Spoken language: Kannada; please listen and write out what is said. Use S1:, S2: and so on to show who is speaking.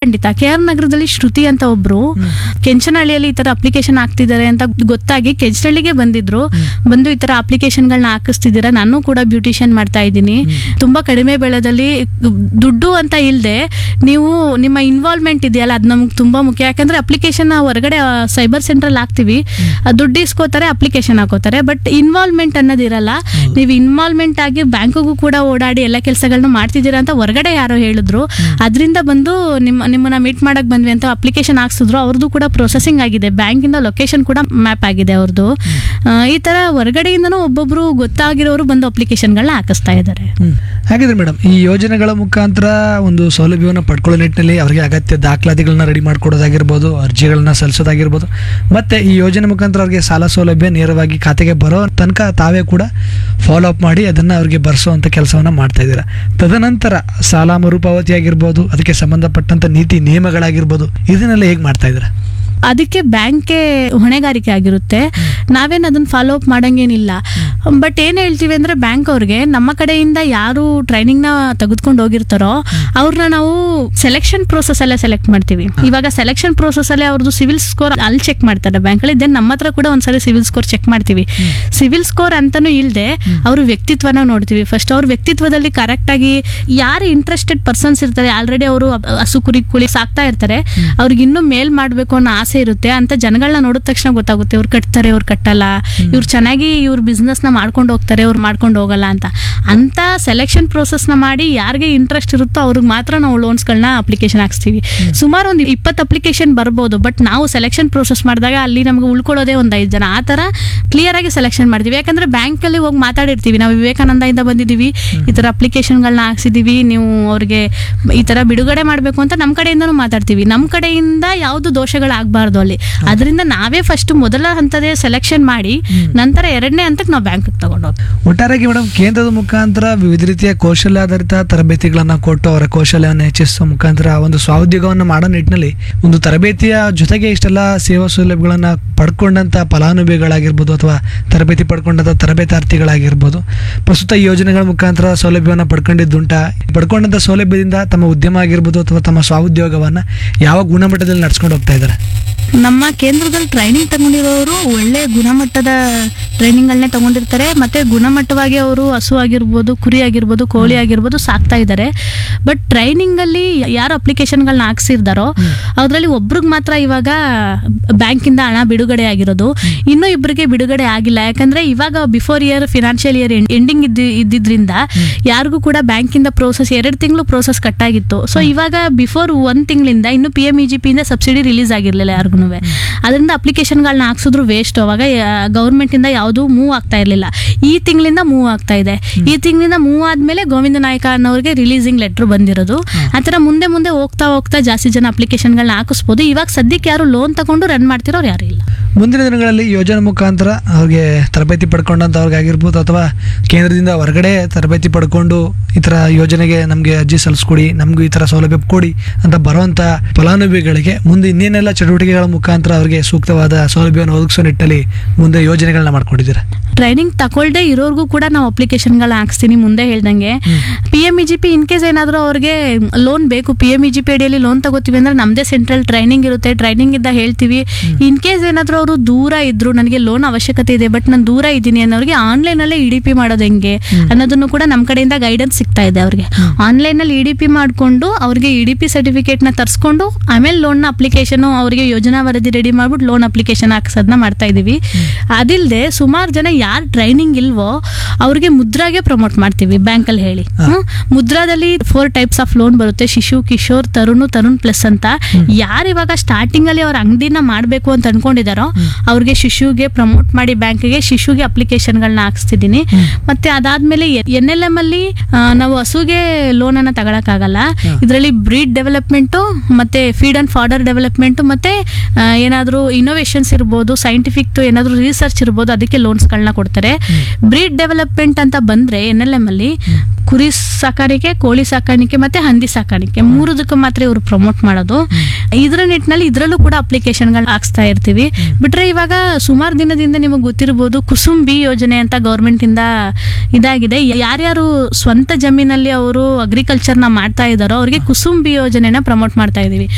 S1: ಖಂಡಿತ ಕೆ ಆರ್ ನಗರದಲ್ಲಿ ಶ್ರುತಿ ಅಂತ ಒಬ್ರು ಕೆಂಚನಹಳ್ಳಿಯಲ್ಲಿ ಈ ತರ ಅಪ್ಲಿಕೇಶನ್ ಹಾಕ್ತಿದ್ದಾರೆ ಅಂತ ಗೊತ್ತಾಗಿ ಕೆಂಚನಹಳ್ಳಿಗೆ ಬಂದಿದ್ರು ಬಂದು ಈ ತರ ಅಪ್ಲಿಕೇಶನ್ಗಳನ್ನ ಹಾಕಿಸ್ತಿದ್ದೀರಾ ನಾನು ಕೂಡ ಬ್ಯೂಟಿಷಿಯನ್ ಮಾಡ್ತಾ ಇದ್ದೀನಿ ತುಂಬಾ ಕಡಿಮೆ ಬೆಳೆದಲ್ಲಿ ದುಡ್ಡು ಅಂತ ಇಲ್ಲದೆ ನೀವು ನಿಮ್ಮ ಇನ್ವಾಲ್ವ್ಮೆಂಟ್ ಇದೆಯಲ್ಲ ಅದು ನಮ್ಗೆ ತುಂಬಾ ಮುಖ್ಯ ಯಾಕಂದ್ರೆ ಅಪ್ಲಿಕೇಶನ್ ಹೊರಗಡೆ ಸೈಬರ್ ಸೆಂಟ್ರಲ್ ಹಾಕ್ತಿವಿ ಆ ದುಡ್ಡು ಇಸ್ಕೋತಾರೆ ಅಪ್ಲಿಕೇಶನ್ ಹಾಕೋತಾರೆ ಬಟ್ ಇನ್ವಾಲ್ವ್ಮೆಂಟ್ ಅನ್ನೋದಿರಲ್ಲ ನೀವು ಇನ್ವಾಲ್ವ್ಮೆಂಟ್ ಆಗಿ ಬ್ಯಾಂಕಿಗೂ ಕೂಡ ಓಡಾಡಿ ಎಲ್ಲ ಕೆಲಸಗಳನ್ನ ಮಾಡ್ತಿದ್ದೀರಾ ಅಂತ ಹೊರಗಡೆ ಯಾರೋ ಹೇಳಿದ್ರು ಅದರಿಂದ ಬಂದು ನಿಮ್ಮ ನಿಮ್ಮನ್ನ ಮೀಟ್ ಮಾಡಕ್ ಬಂದ್ವಿ ಅಂತ ಅಪ್ಲಿಕೇಶನ್ ಹಾಕ್ಸಿದ್ರು ಅವ್ರದ್ದು ಕೂಡ ಪ್ರೊಸೆಸಿಂಗ್ ಆಗಿದೆ ಬ್ಯಾಂಕಿಂದ ಲೊಕೇಶನ್ ಕೂಡ ಮ್ಯಾಪ್ ಆಗಿದೆ ಅವ್ರದ್ದು ಆ, ಈ ತರ ಹೊರಗಡೆಯಿಂದನೂ ಒಬ್ಬೊಬ್ರು ಗೊತ್ತಾಗಿರೋರು ಬಂದು ಅಪ್ಲಿಕೇಶನ್ಗಳನ್ನ ಹಾಕಿಸ್ತಾ ಇದ್ದಾರೆ
S2: ಹ್ಮ್. ಹಾಗಿದ್ರೆ ಮೇಡಮ್ ಈ ಯೋಜನೆಗಳ ಮುಖಾಂತರ ಒಂದು ಸೌಲಭ್ಯವನ್ನು ಪಡ್ಕೊಳ್ಳೋ ನಿಟ್ಟಿನಲ್ಲಿ ಅವರಿಗೆ ಅಗತ್ಯ ದಾಖಲಾತಿಗಳನ್ನ ರೆಡಿ ಮಾಡ್ಕೊಡೋದಾಗಿರ್ಬೋದು ಅರ್ಜಿಗಳನ್ನ ಸಲ್ಲಿಸೋದಾಗಿರ್ಬೋದು ಮತ್ತೆ ಈ ಯೋಜನೆ ಮುಖಾಂತರ ಅವರಿಗೆ ಸಾಲ ಸೌಲಭ್ಯ ನೇರವಾಗಿ ಖಾತೆಗೆ ಬರೋ ತನಕ ತಾವೇ ಕೂಡ ಫಾಲೋ ಅಪ್ ಮಾಡಿ ಅದನ್ನು ಅವರಿಗೆ ಬರೆಸುವಂಥ ಕೆಲಸವನ್ನು ಮಾಡ್ತಾ ಇದ್ದೀರಾ ತದನಂತರ ಸಾಲ ಮರುಪಾವತಿ ಆಗಿರ್ಬೋದು ಅದಕ್ಕೆ ಸಂಬಂಧಪಟ್ಟಂತ ನೀತಿ ನಿಯಮಗಳಾಗಿರ್ಬೋದು ಇದನ್ನೆಲ್ಲ ಹೇಗೆ ಮಾಡ್ತಾ ಇದ್ದೀರಾ
S1: ಅದಕ್ಕೆ ಬ್ಯಾಂಕ್ಗೆ ಹೊಣೆಗಾರಿಕೆ ಆಗಿರುತ್ತೆ ನಾವೇನು ಅದನ್ನ ಫಾಲೋ ಅಪ್ ಮಾಡಂಗೇನಿಲ್ಲ ಬಟ್ ಏನ್ ಹೇಳ್ತೀವಿ ಅಂದ್ರೆ ಬ್ಯಾಂಕ್ ಅವ್ರಿಗೆ ನಮ್ಮ ಕಡೆಯಿಂದ ಯಾರು ಟ್ರೈನಿಂಗ್ ನ ತೆಗೆದುಕೊಂಡು ಹೋಗಿರ್ತಾರೋ ಅವ್ರನ್ನ ನಾವು ಸೆಲೆಕ್ಷನ್ ಪ್ರೋಸೆಸ್ ಅಲ್ಲೇ ಸೆಲೆಕ್ಟ್ ಮಾಡ್ತೀವಿ ಇವಾಗ ಸೆಲೆಕ್ಷನ್ ಪ್ರೋಸೆಸ್ ಅಲ್ಲೇ ಅವ್ರದ್ದು ಸಿವಿಲ್ ಸ್ಕೋರ್ ಅಲ್ಲಿ ಚೆಕ್ ಮಾಡ್ತಾರೆ ಬ್ಯಾಂಕ್ ಅಲ್ಲಿ ದೆನ್ ನಮ್ಮ ಹತ್ರ ಕೂಡ ಒಂದ್ಸರಿ ಸಿವಿಲ್ ಸ್ಕೋರ್ ಚೆಕ್ ಮಾಡ್ತೀವಿ ಸಿವಿಲ್ ಸ್ಕೋರ್ ಅಂತಾನು ಇಲ್ಲದೆ ಅವ್ರ ವ್ಯಕ್ತಿತ್ವನ ನೋಡ್ತೀವಿ ಫಸ್ಟ್ ಅವ್ರ ವ್ಯಕ್ತಿತ್ವದಲ್ಲಿ ಕರೆಕ್ಟ್ ಆಗಿ ಯಾರು ಇಂಟ್ರೆಸ್ಟೆಡ್ ಪರ್ಸನ್ಸ್ ಇರ್ತಾರೆ ಆಲ್ರೆಡಿ ಅವರು ಹಸು ಕುರಿ ಕುಳಿ ಸಾಕ್ತಾ ಇರ್ತಾರೆ ಅವ್ರಿಗೆ ಇನ್ನೂ ಮೇಲ್ ಮಾಡ್ಬೇಕು ಅನ್ನೋ ಆಸೆ ಇರುತ್ತೆ ಅಂತ ಜನಗಳನ್ನ ನೋಡಿದ ತಕ್ಷಣ ಗೊತ್ತಾಗುತ್ತೆ ಇವ್ರು ಕಟ್ತಾರೆ ಇವ್ರು ಕಟ್ಟಲ್ಲ ಇವ್ರು ಚೆನ್ನಾಗಿ ಇವ್ರ ಬಿಸ್ನೆಸ್ ನ ಮಾಡ್ಕೊಂಡು ಹೋಗ್ತಾರೆ ಇವ್ರು ಮಾಡ್ಕೊಂಡು ಹೋಗಲ್ಲ ಅಂತ ಅಂತ ಸೆಲೆಕ್ಷನ್ ಪ್ರೋಸೆಸ್ ನ ಮಾಡಿ ಯಾರಿಗೆ ಇಂಟ್ರೆಸ್ಟ್ ಇರುತ್ತೋ ಅವ್ರಿಗೆ ಮಾತ್ರ ನಾವು ಲೋನ್ಸ್ಗಳನ್ನ ಅಪ್ಲಿಕೇಶನ್ ಹಾಕ್ಸ್ತೀವಿ ಸುಮಾರು ಒಂದು ಇಪ್ಪತ್ತು ಅಪ್ಲಿಕೇಶನ್ ಬರ್ಬೋದು ಬಟ್ ನಾವು ಸೆಲೆಕ್ಷನ್ ಪ್ರೋಸೆಸ್ ಮಾಡಿದಾಗ ಅಲ್ಲಿ ನಮಗೆ ಉಳ್ಕೊಳ್ಳೋದೇ ಒಂದು ಐದು ಜನ ಆ ಥರ ಕ್ಲಿಯರ್ ಆಗಿ ಸೆಲೆಕ್ಷನ್ ಮಾಡ್ತೀವಿ ಯಾಕಂದ್ರೆ ಬ್ಯಾಂಕ್ ಅಲ್ಲಿ ಹೋಗಿ ಮಾತಾಡಿರ್ತೀವಿ ನಾವು ವಿವೇಕಾನಂದದಿಂದ ಬಂದಿದ್ದೀವಿ ಈ ಥರ ಅಪ್ಲಿಕೇಶನ್ಗಳನ್ನ ಹಾಕ್ಸಿದೀವಿ ನೀವು ಅವ್ರಿಗೆ ಈ ಥರ ಬಿಡುಗಡೆ ಮಾಡಬೇಕು ಅಂತ ನಮ್ಮ ಕಡೆಯಿಂದನೂ ಮಾತಾಡ್ತೀವಿ ನಮ್ಮ ಕಡೆಯಿಂದ ಯಾವುದು ದೋಷಗಳಾಗಬಾರ್ದು ಅಲ್ಲಿ ಅದರಿಂದ ನಾವೇ ಫಸ್ಟ್ ಮೊದಲ ಹಂತದೇ ಸೆಲೆಕ್ಷನ್ ಮಾಡಿ ನಂತರ ಎರಡನೇ ಹಂತಕ್ಕೆ ನಾವು ಬ್ಯಾಂಕ್ಗೆ ತಗೊಂಡೋಗ್ತೀವಿ
S2: ಒಟ್ಟಾರೆಯಾಗಿ ಮೇಡಮ್ ಕೇಂದ್ರದ ಮುಖಾಂತರ ವಿವಿಧ ರೀತಿಯ ಕೌಶಲ್ಯಾಧಾರಿತ ತರಬೇತಿಗಳನ್ನು ಕೊಟ್ಟು ಅವರ ಕೌಶಲ್ಯವನ್ನು ಹೆಚ್ಚಿಸುವ ಮುಖಾಂತರ ಒಂದು ಸ್ವಾಉದ್ಯೋಗವನ್ನು ಮಾಡೋ ನಿಟ್ಟಿನಲ್ಲಿ ಒಂದು ತರಬೇತಿಯ ಜೊತೆಗೆ ಇಷ್ಟೆಲ್ಲ ಸೇವಾ ಸೌಲಭ್ಯಗಳನ್ನು ಪಡ್ಕೊಂಡಂಥ ಫಲಾನುಭವಿಗಳಾಗಿರ್ಬೋದು ಅಥವಾ ತರಬೇತಿ ಪಡ್ಕೊಂಡಂಥ ತರಬೇತಾರ್ಥಿಗಳಾಗಿರ್ಬೋದು ಪ್ರಸ್ತುತ ಈ ಯೋಜನೆಗಳ ಮುಖಾಂತರ ಸೌಲಭ್ಯವನ್ನು ಪಡ್ಕೊಂಡಿದ್ದುಂಟಾ ಪಡ್ಕೊಂಡಂಥ ಸೌಲಭ್ಯದಿಂದ ತಮ್ಮ ಉದ್ಯಮ ಆಗಿರ್ಬೋದು ಅಥವಾ ತಮ್ಮ ಸ್ವಾಉದ್ಯೋಗವನ್ನು ಯಾವ ಗುಣಮಟ್ಟದಲ್ಲಿ ನಡ್ಸ್ಕೊಂಡು ಹೋಗ್ತಾ ಇದ್ದಾರೆ
S1: ನಮ್ಮ ಕೇಂದ್ರದಲ್ಲಿ ಟ್ರೈನಿಂಗ್ ತಗೊಂಡಿರೋರು ಒಳ್ಳೆ ಗುಣಮಟ್ಟದ ಟ್ರೈನಿಂಗ್ಗಳನ್ನೇ ತಗೊಂಡಿರ್ತಾರೆ ಮತ್ತೆ ಗುಣಮಟ್ಟವಾಗಿ ಅವರು ಹಸು ಆಗಿರ್ಬೋದು ಕುರಿ ಆಗಿರ್ಬೋದು ಕೋಳಿ ಆಗಿರ್ಬೋದು ಸಾಕ್ತಾ ಇದ್ದಾರೆ ಬಟ್ ಟ್ರೈನಿಂಗ್ ಅಲ್ಲಿ ಯಾರು ಅಪ್ಲಿಕೇಶನ್ಗಳನ್ನ ಹಾಕ್ಸಿರ್ತಾರೋ ಅದರಲ್ಲಿ ಒಬ್ರಿಗೆ ಮಾತ್ರ ಇವಾಗ ಬ್ಯಾಂಕಿಂದ ಹಣ ಬಿಡುಗಡೆ ಆಗಿರೋದು ಇನ್ನೂ ಇಬ್ಬರಿಗೆ ಬಿಡುಗಡೆ ಆಗಿಲ್ಲ ಯಾಕಂದ್ರೆ ಇವಾಗ before year financial year ending ಇದ್ದಿ ಇದ್ದಿದ್ರಿಂದ ಯಾರಿಗೂ ಕೂಡ ಬ್ಯಾಂಕಿಂದ ಪ್ರೋಸೆಸ್ ಎರಡು ತಿಂಗಳು ಪ್ರೋಸೆಸ್ ಕಟ್ಟಾಗಿತ್ತು ಸೊ ಇವಾಗ ಬಿಫೋರ್ ಒಂದ್ ತಿಂಗಳಿಂದ ಇನ್ನು ಪಿ ಎಂ ಇ ಜಿ ಪಿಯಿಂದ ಸಬ್ಸಿಡಿ ರಿಲೀಸ್ ಆಗಿರಲಿಲ್ಲ ಯಾರಿಗೂ ಅದರಿಂದ ಅಪ್ಲಿಕೇಶನ್ಗಳನ್ನ ಹಾಕ್ಸಿದ್ರು ವೇಸ್ಟ್ ಅವಾಗ ಗೌರ್ಮೆಂಟ್ ಇಂದ ಯಾವುದು ಮೂವ್ ಆಗ್ತಾ ಇರಲಿಲ್ಲ ಈ ತಿಂಗಳಿಂದ ಮೂವ್ ಆಗ್ತಾ ಇದೆ ಈ ತಿಂಗಳಿಂದ ಮೂವ್ ಆದ್ಮೇಲೆ ಗೋವಿಂದ ನಾಯಕ ಅನ್ನೋರಿಗೆ ರಿಲೀಸಿಂಗ್ ಲೆಟರ್ ಬಂದಿರೋದು ಆತರ ಮುಂದೆ ಮುಂದೆ ಹೋಗ್ತಾ ಹೋಗ್ತಾ ಜಾಸ್ತಿ ಜನ ಅಪ್ಲಿಕೇಶನ್ಗಳನ್ನ ಹಾಕಿಸ್ಬೋದು ಇವಾಗ ಸದ್ಯಕ್ಕೆ ಯಾರು ಲೋನ್ ತಗೊಂಡು ರನ್ ಮಾಡ್ತಿರೋರು ಯಾರು ಇಲ್ಲ
S2: ಮುಂದಿನ ದಿನಗಳಲ್ಲಿ ಯೋಜನೆ ಮುಖಾಂತರ ಅವ್ರಿಗೆ ತರಬೇತಿ ಪಡ್ಕೊಂಡಂಥವ್ರಿಗಾಗಿರ್ಬೋದು ಅಥವಾ ಕೇಂದ್ರದಿಂದ ಹೊರಗಡೆ ತರಬೇತಿ ಪಡ್ಕೊಂಡು ಈ ಥರ ಯೋಜನೆಗೆ ನಮಗೆ ಅರ್ಜಿ ಸಲ್ಲಿಸ್ಕೊಡಿ ನಮಗೂ ಈ ಥರ ಸೌಲಭ್ಯ ಕೊಡಿ ಅಂತ ಬರುವಂಥ ಫಲಾನುಭವಿಗಳಿಗೆ ಮುಂದೆ ಇನ್ನೇನೆಲ್ಲ ಚಟುವಟಿಕೆಗಳ ಮುಖಾಂತರ ಅವರಿಗೆ ಸೂಕ್ತವಾದ ಸೌಲಭ್ಯವನ್ನು ಒದಗಿಸೋ ನಿಟ್ಟಲ್ಲಿ ಮುಂದೆ ಯೋಜನೆಗಳನ್ನ ಮಾಡ್ಕೊಂಡಿದ್ದೀರಾ
S1: ಟ್ರೈನಿಂಗ್ ತಗೊಳ್ದೆ ಇರೋರ್ಗೂ ಕೂಡ ನಾವು ಅಪ್ಲಿಕೇಶನ್ಗಳನ್ನ ಹಾಕ್ಸ್ತೀನಿ ಮುಂದೆ ಹೇಳ್ದಂಗೆ P M E G P in case ಏನಾದರೂ ಅವ್ರಿಗೆ ಲೋನ್ ಬೇಕು P M E G P ಅಡಿಯಲ್ಲಿ ಲೋನ್ ತಗೋತೀವಿ ಅಂದ್ರೆ ನಮ್ಮದೇ ಸೆಂಟ್ರಲ್ ಟ್ರೈನಿಂಗ್ ಇರುತ್ತೆ ಟ್ರೈನಿಂಗ್ ಇಂದ ಹೇಳ್ತೀವಿ ಇನ್ ಕೇಸ್ ಏನಾದರೂ ಅವರು ದೂರ ಇದ್ರು ನನಗೆ ಲೋನ್ ಅವಶ್ಯಕತೆ ಇದೆ ಬಟ್ ನಾನು ದೂರ ಇದ್ದೀನಿ ಅನ್ನೋರಿಗೆ ಆನ್ಲೈನಲ್ಲೇ ಇ ಡಿ ಪಿ ಮಾಡೋದು ಹೆಂಗೆ ಅನ್ನೋದನ್ನು ಕೂಡ ನಮ್ಮ ಕಡೆಯಿಂದ ಗೈಡೆನ್ಸ್ ಸಿಗ್ತಾ ಇದೆ ಅವ್ರಿಗೆ ಆನ್ಲೈನಲ್ಲಿ ಇ ಡಿ ಪಿ ಮಾಡಿಕೊಂಡು ಅವ್ರಿಗೆ ಇ ಡಿ ಪಿ ಸರ್ಟಿಫಿಕೇಟ್ನ ತರಿಸ್ಕೊಂಡು ಆಮೇಲೆ ಲೋನ್ನ ಅಪ್ಲಿಕೇಶನ್ ಅವರಿಗೆ ಯೋಜನಾ ವರದಿ ರೆಡಿ ಮಾಡ್ಬಿಟ್ಟು ಲೋನ್ ಅಪ್ಲಿಕೇಶನ್ ಹಾಕ್ಸೋದನ್ನ ಮಾಡ್ತಾ ಇದೀವಿ ಅದಿಲ್ಲದೆ ಸುಮಾರು ಜನ ಯಾರು ಟ್ರೈನಿಂಗ್ ಇಲ್ವೋ ಅವ್ರಿಗೆ ಮುದ್ರಾಗೆ ಪ್ರಮೋಟ್ ಮಾಡ್ತೀವಿ ಬ್ಯಾಂಕಲ್ಲಿ ಹೇಳಿ ಹ್ಮ್? ಮುದ್ರಾದಲ್ಲಿ ಫೋರ್ ಟೈಪ್ಸ್ ಆಫ್ ಲೋನ್ ಬರುತ್ತೆ ಶಿಶು ಕಿಶೋರ್ ತರುಣ್ ತರುಣ್ ಪ್ಲಸ್ ಅಂತ ಯಾರು ಇವಾಗ ಸ್ಟಾರ್ಟಿಂಗ್ ಅಲ್ಲಿ ಅವ್ರ ಅಂಗಡಿನ ಮಾಡಬೇಕು ಅಂತ ಅನ್ಕೊಂಡಿದಾರೋ ಅವ್ರಿಗೆ ಶಿಶುಗೆ ಪ್ರಮೋಟ್ ಮಾಡಿ ಬ್ಯಾಂಕ್ಗೆ ಶಿಶುಗೆ ಅಪ್ಲಿಕೇಶನ್ಗಳನ್ನ ಹಾಕ್ಸ್ತಿದ್ದೀನಿ ಮತ್ತೆ ಅದಾದ್ಮೇಲೆ ಎನ್ ಎಲ್ ಎಂ ಅಲ್ಲಿ ಆ, ನಾವು ಹಸುಗೆ ಲೋನ್ ಅನ್ನ ತಗೊಳಕ್ಕಾಗಲ್ಲ ಇದರಲ್ಲಿ ಬ್ರೀಡ್ ಡೆವಲಪ್ಮೆಂಟ್ ಮತ್ತೆ ಫೀಡ್ ಅಂಡ್ ಫಾಡರ್ ಡೆವಲಪ್ಮೆಂಟ್ ಮತ್ತೆ ಆ, ಏನಾದ್ರೂ ಇನೋವೇಷನ್ಸ್ ಇರ್ಬೋದು ಸೈಂಟಿಫಿಕ್ ಏನಾದ್ರೂ ರಿಸರ್ಚ್ ಇರ್ಬೋದು ಅದಕ್ಕೆ ಲೋನ್ಸ್ಗಳನ್ನ ಕೊಡ್ತಾರೆ ಬ್ರೀಡ್ ಡೆವಲಪ್ಮೆಂಟ್ ಅಂತ ಬಂದ್ರೆ ಎನ್ ಎಲ್ ಎಂ ಅಲ್ಲಿ ಕುರಿ ಸಾಕಾಣಿಕೆ ಕೋಳಿ ಸಾಕಾಣಿಕೆ ಮತ್ತೆ ಹಂದಿ ಸಾಕಾಣಿಕೆ ಮೂರದಕ್ಕೆ ಮಾತ್ರ ಇವರು ಪ್ರಮೋಟ್ ಮಾಡೋದು ಇದ್ರ ನಿಟ್ಟಿನಲ್ಲಿ ಇದ್ರಲ್ಲೂ ಕೂಡ ಅಪ್ಲಿಕೇಶನ್ಗಳು ಹಾಕ್ಸ್ತಾ ಇರ್ತೀವಿ ಬಿಟ್ರೆ ಇವಾಗ ಸುಮಾರು ದಿನದಿಂದ ನಿಮಗೆ ಗೊತ್ತಿರ್ಬೋದು ಕುಸುಮ್ ಬಿ ಯೋಜನೆ ಅಂತ ಗೌರ್ಮೆಂಟ್ ಇಂದ ಇದಾಗಿದೆ ಯಾರ್ಯಾರು ಸ್ವಂತ ಜಮೀನಲ್ಲಿ ಅವರು ಅಗ್ರಿಕಲ್ಚರ್ನ ಮಾಡ್ತಾ ಇದ್ದಾರೋ ಅವ್ರಿಗೆ ಕುಸುಮ್ ಬಿ ಯೋಜನೆನ ಪ್ರಮೋಟ್ ಮಾಡ್ತಾ ಇದೀವಿ